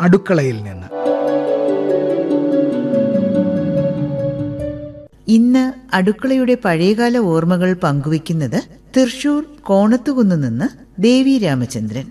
അടുക്കളയിൽ നിന്ന് ഇന്ന് അടുക്കളയുടെ പഴയകാല ഓർമ്മകൾ പങ്കുവയ്ക്കുന്നത് തൃശൂർ കോണത്തുകുന്നു നിന്ന് ദേവി രാമചന്ദ്രൻ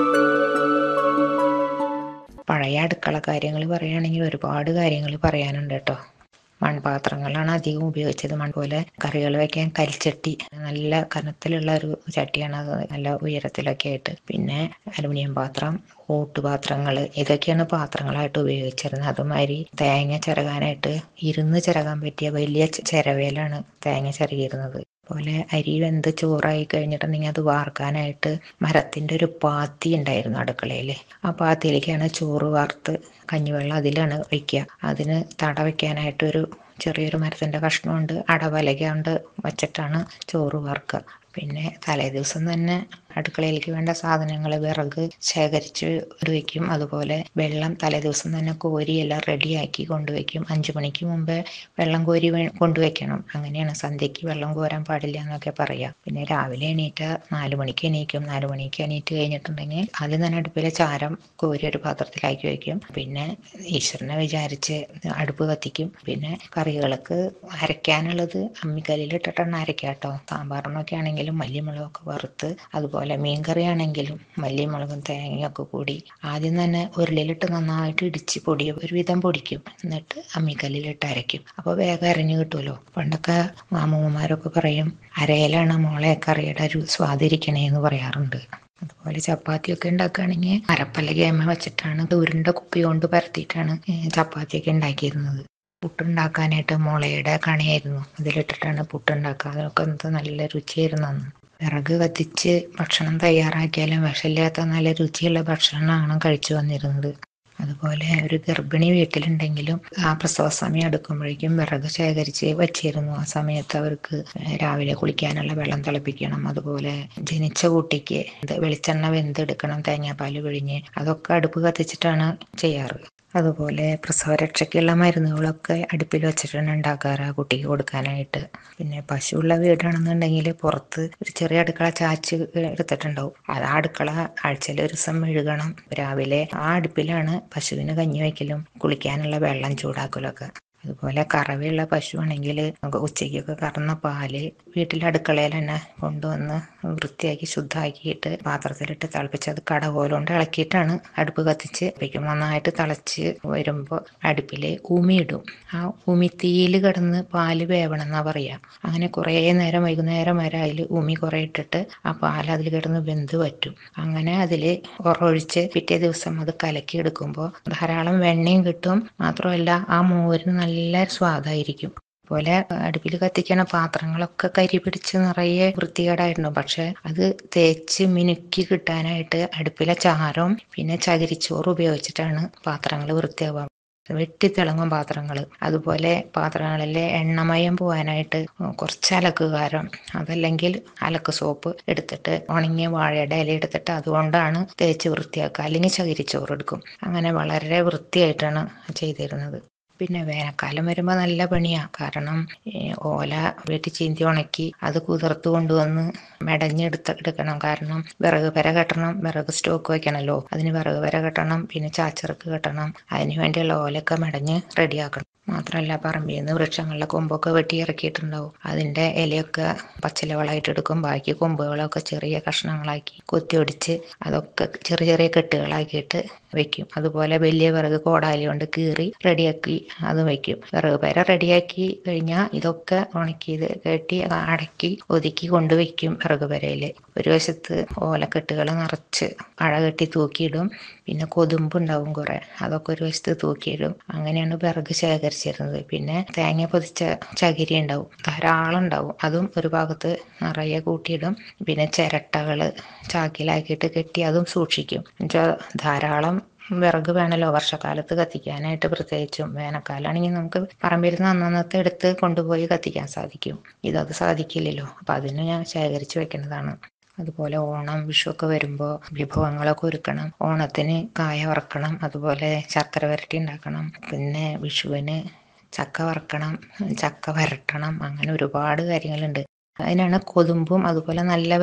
പഴയ അടുക്കള കാര്യങ്ങൾ പറയുകയാണെങ്കിൽ ഒരുപാട് കാര്യങ്ങൾ പറയാനുണ്ട് കേട്ടോ മൺപാത്രങ്ങളാണ് അധികം ഉപയോഗിച്ചത് മൺ പോലെ കറികൾ വെക്കാൻ കരിച്ചട്ടി നല്ല കനത്തിലുള്ള ഒരു ചട്ടിയാണ് അത് നല്ല ഉയരത്തിലൊക്കെ ആയിട്ട് പിന്നെ അലുമിനിയം പാത്രം ഓട്ടുപാത്രങ്ങൾ ഇതൊക്കെയാണ് പാത്രങ്ങളായിട്ട് ഉപയോഗിച്ചിരുന്നത് അതുമാതിരി തേങ്ങ ചിരകാനായിട്ട് ഇരുന്ന് ചിരകാൻ പറ്റിയ വലിയ ചിരവേലാണ് തേങ്ങ ചിരകിയിരുന്നത് പോലെ അരി വെന്ത് ചോറായി കഴിഞ്ഞിട്ടുണ്ടെങ്കിൽ അത് വാർക്കാനായിട്ട് മരത്തിന്റെ ഒരു പാത്തി ഉണ്ടായിരുന്നു അടുക്കളയിൽ ആ പാത്തിയിലേക്കാണ് ചോറ് വാർത്ത് കഞ്ഞിവെള്ളം അതിലാണ് വെക്കുക അതിന് തട വെക്കാനായിട്ട് ഒരു ചെറിയൊരു മരത്തിന്റെ കഷ്ണമുണ്ട് അടവലകൊണ്ട് വച്ചിട്ടാണ് ചോറ് വാർക്കുക പിന്നെ തലേ ദിവസം തന്നെ അടുക്കളയിലേക്ക് വേണ്ട സാധനങ്ങൾ വിറക് ശേഖരിച്ച് വയ്ക്കും അതുപോലെ വെള്ളം തലേ ദിവസം തന്നെ കോരി എല്ലാം റെഡിയാക്കി കൊണ്ടുവയ്ക്കും അഞ്ചു മണിക്ക് മുമ്പേ വെള്ളം കോരി കൊണ്ടുവയ്ക്കണം അങ്ങനെയാണ് സന്ധ്യയ്ക്ക് വെള്ളം കോരാൻ പാടില്ല എന്നൊക്കെ പറയാം പിന്നെ രാവിലെ എണീറ്റ് നാലു മണിക്ക് എണീക്കും നാലു മണിക്ക് എണീറ്റ് കഴിഞ്ഞിട്ടുണ്ടെങ്കിൽ ആദ്യം തന്നെ അടുപ്പിലെ ചാരം കോരി ഒരു പാത്രത്തിലാക്കി വയ്ക്കും പിന്നെ ഈശ്വരനെ വിചാരിച്ച് അടുപ്പ് കത്തിക്കും പിന്നെ കറികൾക്ക് അരയ്ക്കാനുള്ളത് അമ്മിക്കല്ലിലിട്ടിട്ടാണ് അരയ്ക്കാട്ടോ സാമ്പാറിനൊക്കെ ആണെങ്കിലും മല്ലിമുളകൊക്കെ വറുത്ത് അതുപോലെ മീൻകറി ആണെങ്കിലും മല്ലിമുളകും തേങ്ങയൊക്കെ കൂടി ആദ്യം തന്നെ ഉരുളിയിലിട്ട് നന്നായിട്ട് ഇടിച്ച് പൊടി ഒരുവിധം പൊടിക്കും എന്നിട്ട് അമ്മിക്കല്ലിലിട്ട് അരയ്ക്കും അപ്പോൾ വേഗം അരഞ്ഞു കിട്ടുമല്ലോ പണ്ടൊക്കെ മാമൂമ്മമാരൊക്കെ പറയും അരയിലാണ് മോളെ കറിയുടെ ഒരു സ്വാദിരിക്കണേന്ന് പറയാറുണ്ട് അതുപോലെ ചപ്പാത്തിയൊക്കെ ഉണ്ടാക്കുകയാണെങ്കിൽ അരപ്പലകേമ വെച്ചിട്ടാണ് ഉരുണ്ട കുപ്പി കൊണ്ട് പരത്തിയിട്ടാണ് ചപ്പാത്തിയൊക്കെ ഉണ്ടാക്കിയിരുന്നത് പുട്ടുണ്ടാക്കാനായിട്ട് മുളയുടെ കണിയായിരുന്നു അതിലിട്ടിട്ടാണ് പുട്ടുണ്ടാക്കുക അതൊക്കെ എന്ത് നല്ല രുചിയായിരുന്നു അന്ന് വിറക് കത്തിച്ച് ഭക്ഷണം തയ്യാറാക്കിയാലും വിഷമില്ലാത്ത നല്ല രുചിയുള്ള ഭക്ഷണമാണ് കഴിച്ചു വന്നിരുന്നത് അതുപോലെ ഒരു ഗർഭിണി വീട്ടിലുണ്ടെങ്കിലും ആ പ്രസവ സമയം എടുക്കുമ്പോഴേക്കും വിറക് ശേഖരിച്ച് വച്ചിരുന്നു ആ സമയത്ത് അവർക്ക് രാവിലെ കുളിക്കാനുള്ള വെള്ളം തിളപ്പിക്കണം അതുപോലെ ജനിച്ച കുട്ടിക്ക് വെളിച്ചെണ്ണ വെന്തെടുക്കണം തേങ്ങാപ്പാൽ പിഴിഞ്ഞ് അതൊക്കെ അടുപ്പ് കത്തിച്ചിട്ടാണ് ചെയ്യാറ് അതുപോലെ പ്രസവരക്ഷയ്ക്കുള്ള മരുന്നുകളൊക്കെ അടുപ്പിൽ വെച്ചിട്ടാണ് ഉണ്ടാക്കാറ് ആ കുട്ടിക്ക് കൊടുക്കാനായിട്ട് പിന്നെ പശുവുള്ള വീടാണെന്നുണ്ടെങ്കിൽ പുറത്ത് ഒരു ചെറിയ അടുക്കള ചാച്ച് എടുത്തിട്ടുണ്ടാവും അത് ആ അടുക്കള ആഴ്ചയിൽ ഒരു ദിവസം മെഴുകണം രാവിലെ ആ അടുപ്പിലാണ് പശുവിന് കഞ്ഞി വയ്ക്കലും കുളിക്കാനുള്ള വെള്ളം ചൂടാക്കലൊക്കെ അതുപോലെ കറവയുള്ള പശു ആണെങ്കിൽ ഉച്ചയ്ക്കൊക്കെ കറന്ന പാല് വീട്ടിലെ അടുക്കളയിൽ തന്നെ കൊണ്ടുവന്ന് വൃത്തിയാക്കി ശുദ്ധമാക്കിയിട്ട് പാത്രത്തിലിട്ട് തിളപ്പിച്ച് അത് കടകോലുകൊണ്ട് ഇളക്കിയിട്ടാണ് അടുപ്പ് കത്തിച്ച് വയ്ക്കും നന്നായിട്ട് തിളച്ച് വരുമ്പോൾ അടുപ്പിൽ ഉമിയിടും ആ ഉമി തീയിൽ കിടന്ന് പാല് വേവണം എന്നാ പറയാ അങ്ങനെ കുറേ നേരം വൈകുന്നേരം വരെ അതിൽ ഉമി കുറേ ഇട്ടിട്ട് ആ പാൽ അതിൽ കിടന്ന് വെന്ത് പറ്റും അങ്ങനെ അതിൽ ഉറൊഴിച്ച് പിറ്റേ ദിവസം അത് കലക്കി എടുക്കുമ്പോൾ ധാരാളം വെണ്ണയും കിട്ടും മാത്രമല്ല ആ മോരിന് നല്ല നല്ല സ്വാദായിരിക്കും പോലെ അടുപ്പിൽ കത്തിക്കണ പാത്രങ്ങളൊക്കെ കരി പിടിച്ച് നിറയെ വൃത്തികേടായിരുന്നു പക്ഷെ അത് തേച്ച് മിനുക്കി കിട്ടാനായിട്ട് അടുപ്പിലെ ചാരം പിന്നെ ചകിരിച്ചോറ് ഉപയോഗിച്ചിട്ടാണ് പാത്രങ്ങൾ വൃത്തിയാവുക വെട്ടിത്തിളങ്ങും പാത്രങ്ങൾ അതുപോലെ പാത്രങ്ങളിലെ എണ്ണമയം പോകാനായിട്ട് കുറച്ച് അലക്കുകാരം അതല്ലെങ്കിൽ അലക്ക് സോപ്പ് എടുത്തിട്ട് ഉണങ്ങിയ വാഴയുടെ ഇല എടുത്തിട്ട് അതുകൊണ്ടാണ് തേച്ച് വൃത്തിയാക്കുക അല്ലെങ്കിൽ ചകിരിച്ചോറ് എടുക്കും അങ്ങനെ വളരെ വൃത്തിയായിട്ടാണ് ചെയ്തിരുന്നത് പിന്നെ വേനൽക്കാലം വരുമ്പോൾ നല്ല പണിയാണ് കാരണം ഓല വെട്ടി ചീന്തി ഉണക്കി അത് കുതിർത്ത് കൊണ്ടുവന്ന് മെടഞ്ഞെടുത്ത് എടുക്കണം കാരണം വിറക് പെര കെട്ടണം വിറക് സ്റ്റോക്ക് വെക്കണമല്ലോ അതിന് വിറക് പെര കെട്ടണം പിന്നെ ചാച്ചറക്ക് കെട്ടണം അതിന് വേണ്ടിയുള്ള ഓലൊക്കെ മെടഞ്ഞ് റെഡിയാക്കണം മാത്രമല്ല പറമ്പിൽ നിന്ന് വൃക്ഷങ്ങളുടെ കൊമ്പൊക്കെ വെട്ടി ഇറക്കിയിട്ടുണ്ടാവും അതിന്റെ ഇലയൊക്കെ പച്ചിലവളായിട്ട് എടുക്കും ബാക്കി കൊമ്പുകളൊക്കെ ചെറിയ കഷ്ണങ്ങളാക്കി കൊത്തിയൊടിച്ച് അതൊക്കെ ചെറിയ ചെറിയ കെട്ടുകളാക്കിയിട്ട് വെക്കും അതുപോലെ വലിയ വിറക് കോടാലി കൊണ്ട് കീറി റെഡിയാക്കി അത് വെക്കും വിറക് പേര റെഡിയാക്കി കഴിഞ്ഞാൽ ഇതൊക്കെ ഉണക്കി ഇത് കെട്ടി അടക്കി ഒതുക്കി കൊണ്ടുവയ്ക്കും വിറക് പെരയിൽ ഒരു വശത്ത് ഓലക്കെട്ടുകൾ നിറച്ച് അഴ കെട്ടി തൂക്കിയിടും പിന്നെ കൊതുമ്പ് ഉണ്ടാവും കുറെ അതൊക്കെ ഒരു വശത്ത് തൂക്കിയിടും അങ്ങനെയാണ് വിറക് ശേഖരിച്ചിരുന്നത് പിന്നെ തേങ്ങ പൊതിച്ച ചകിരി ഉണ്ടാവും ധാരാളം ഉണ്ടാവും അതും ഒരു ഭാഗത്ത് നിറയെ കൂട്ടിയിടും പിന്നെ ചിരട്ടകള് ചാക്കിലാക്കിയിട്ട് കെട്ടി അതും സൂക്ഷിക്കും എന്നുവെച്ചാൽ ധാരാളം വിറക് വേണമല്ലോ വർഷക്കാലത്ത് കത്തിക്കാനായിട്ട് പ്രത്യേകിച്ചും വേനൽക്കാലാണെങ്കിൽ നമുക്ക് പറമ്പിൽ നിന്ന് അന്നന്നത്തെ എടുത്ത് കൊണ്ടുപോയി കത്തിക്കാൻ സാധിക്കും ഇതത് സാധിക്കില്ലല്ലോ അപ്പം അതിന് ഞാൻ ശേഖരിച്ച് വെക്കുന്നതാണ് അതുപോലെ ഓണം വിഷു ഒക്കെ വരുമ്പോൾ വിഭവങ്ങളൊക്കെ ഒരുക്കണം ഓണത്തിന് കായ വറക്കണം അതുപോലെ ശർക്കര വരട്ടി ഉണ്ടാക്കണം പിന്നെ വിഷുവിന് ചക്ക വറക്കണം ചക്ക വരട്ടണം അങ്ങനെ ഒരുപാട് കാര്യങ്ങളുണ്ട് അതിനാണ് കൊതുമ്പും അതുപോലെ നല്ല